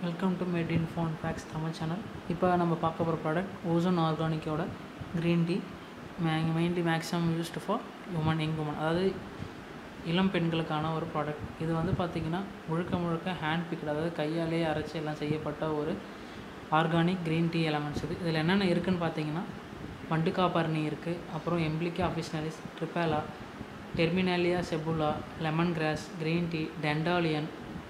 welcome to made in phone facts Tamil channel இப்போ நம்ம பார்க்க போகிற ப்ராடக்ட் ஓசோன் ஆர்கானிக்கோட green tea may mainly maximum used for woman young woman அதாவது இளம் பெண்களுக்கான ஒரு ப்ராடக்ட் இது வந்து பார்த்திங்கன்னா முழுக்க முழுக்க ஹேண்ட் பிக்டு அதாவது கையாலேயே அரைச்சி எல்லாம் செய்யப்பட்ட ஒரு ஆர்கானிக் க்ரீன் டீ எலமெண்ட்ஸ் இது இதில் என்னென்ன இருக்குதுன்னு பார்த்தீங்கன்னா வண்டுக்காப்பரணி இருக்குது அப்புறம் emblica officinalis triphala terminalia chebula lemon grass green tea dandelion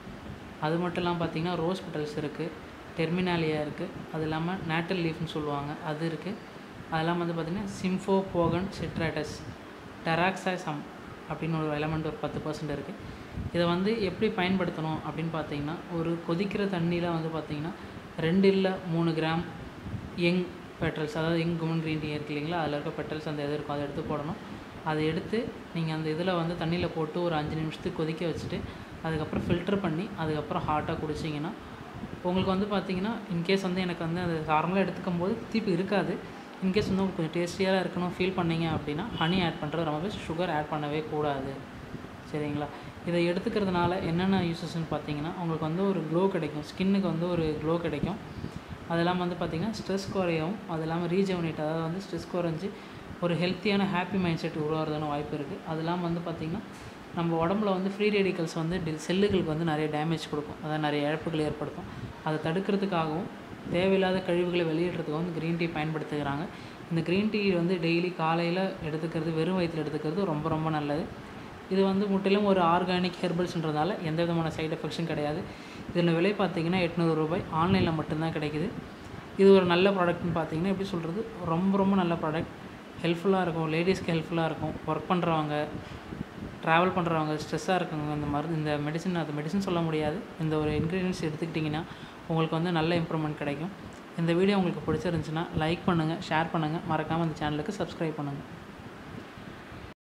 அது மட்டும் இல்லாமல் பார்த்தீங்கன்னா ரோஸ் பெட்டல்ஸ் இருக்குது டெர்மினாலியா இருக்குது அது இல்லாமல் நேட்டல் லீஃப்னு சொல்லுவாங்க அது இருக்குது அது இல்லாமல் வந்து பார்த்திங்கன்னா சிம்ஃபோ போகன் சிட்ராட்டஸ் டெராக்ஸாசம் அப்படின்னு ஒரு எலமெண்ட் ஒரு பத்து பர்சன்ட் இருக்குது இதை வந்து எப்படி பயன்படுத்தணும் அப்படின்னு பார்த்தீங்கன்னா ஒரு கொதிக்கிற தண்ணியில் வந்து பார்த்திங்கன்னா ரெண்டு இல்லை மூணு கிராம் யங் பெட்ரல்ஸ் அதாவது யங் குமன் க்ரீன் டீ இருக்கு இல்லைங்களா அதில் இருக்க பெட்ரல்ஸ் அந்த இது இருக்கும் அதை எடுத்து போடணும் அதை எடுத்து நீங்கள் அந்த இதில் வந்து தண்ணியில் போட்டு ஒரு அஞ்சு நிமிஷத்துக்கு கொதிக்க வச்சுட்டு அதுக்கப்புறம் ஃபில்டர் பண்ணி அதுக்கப்புறம் ஹாட்டாக குடிச்சிங்கன்னா உங்களுக்கு வந்து பார்த்தீங்கன்னா இன்கேஸ் வந்து எனக்கு வந்து அது நார்மலாக எடுத்துக்கும் போது தீப்பு இருக்காது இன்கேஸ் வந்து உங்களுக்கு கொஞ்சம் டேஸ்டியாக இருக்கணும் ஃபீல் பண்ணீங்க அப்படின்னா ஹனி ஆட் பண்ணுறது ரொம்பவே சுகர் ஆட் பண்ணவே கூடாது சரிங்களா இதை எடுத்துக்கிறதுனால என்னென்ன யூசஸ்ன்னு பார்த்தீங்கன்னா உங்களுக்கு வந்து ஒரு க்ளோ கிடைக்கும் ஸ்கின்னுக்கு வந்து ஒரு க்ளோ கிடைக்கும் அது இல்லாமல் வந்து பார்த்திங்கன்னா ஸ்ட்ரெஸ் குறையவும் அது இல்லாமல் ரீஜெவனேட் அதாவது வந்து ஸ்ட்ரெஸ் குறைஞ்சி ஒரு ஹெல்த்தியான ஹாப்பி மைண்ட் செட் உருவாகிறதுன்னு வாய்ப்பு இருக்குது அது இல்லாமல் வந்து பார்த்திங்கன்னா நம்ம உடம்புல வந்து ஃப்ரீ ரேடிக்கல்ஸ் வந்து டி செல்லுகளுக்கு வந்து நிறைய டேமேஜ் கொடுக்கும் அதாவது நிறைய இழப்புகள் ஏற்படுத்தும் அதை தடுக்கிறதுக்காகவும் தேவையில்லாத கழிவுகளை வெளியிடுறதுக்கு வந்து க்ரீன் டீ பயன்படுத்துகிறாங்க இந்த க்ரீன் டீ வந்து டெய்லி காலையில் எடுத்துக்கிறது வெறும் வயிற்றில் எடுத்துக்கிறது ரொம்ப ரொம்ப நல்லது இது வந்து முற்றிலும் ஒரு ஆர்கானிக் ஹெர்பல்ஸ்ன்றதால எந்த விதமான சைடு எஃபெக்ட்ஸும் கிடையாது இதில் விலை பார்த்தீங்கன்னா எட்நூறு ரூபாய் ஆன்லைனில் மட்டும்தான் கிடைக்குது இது ஒரு நல்ல ப்ராடக்ட்னு பார்த்தீங்கன்னா எப்படி சொல்கிறது ரொம்ப ரொம்ப நல்ல ப்ராடக்ட் ஹெல்ப்ஃபுல்லாக இருக்கும் லேடிஸ்க்கு ஹெல்ப்ஃபுல்லாக இருக்கும் ஒர்க் பண்ணுறவங்க ட்ராவல் பண்ணுறவங்க ஸ்ட்ரெஸ்ஸாக இருக்கவங்க இந்த மருந்து இந்த மெடிசன் அது மெடிசன் சொல்ல முடியாது இந்த ஒரு இன்க்ரீடியன்ஸ் எடுத்துக்கிட்டிங்கன்னா உங்களுக்கு வந்து நல்ல இம்ப்ரூவ்மெண்ட் கிடைக்கும் இந்த வீடியோ உங்களுக்கு பிடிச்சிருந்துச்சுன்னா லைக் பண்ணுங்கள் ஷேர் பண்ணுங்கள் மறக்காமல் இந்த சேனலுக்கு சப்ஸ்கிரைப் பண்ணுங்கள்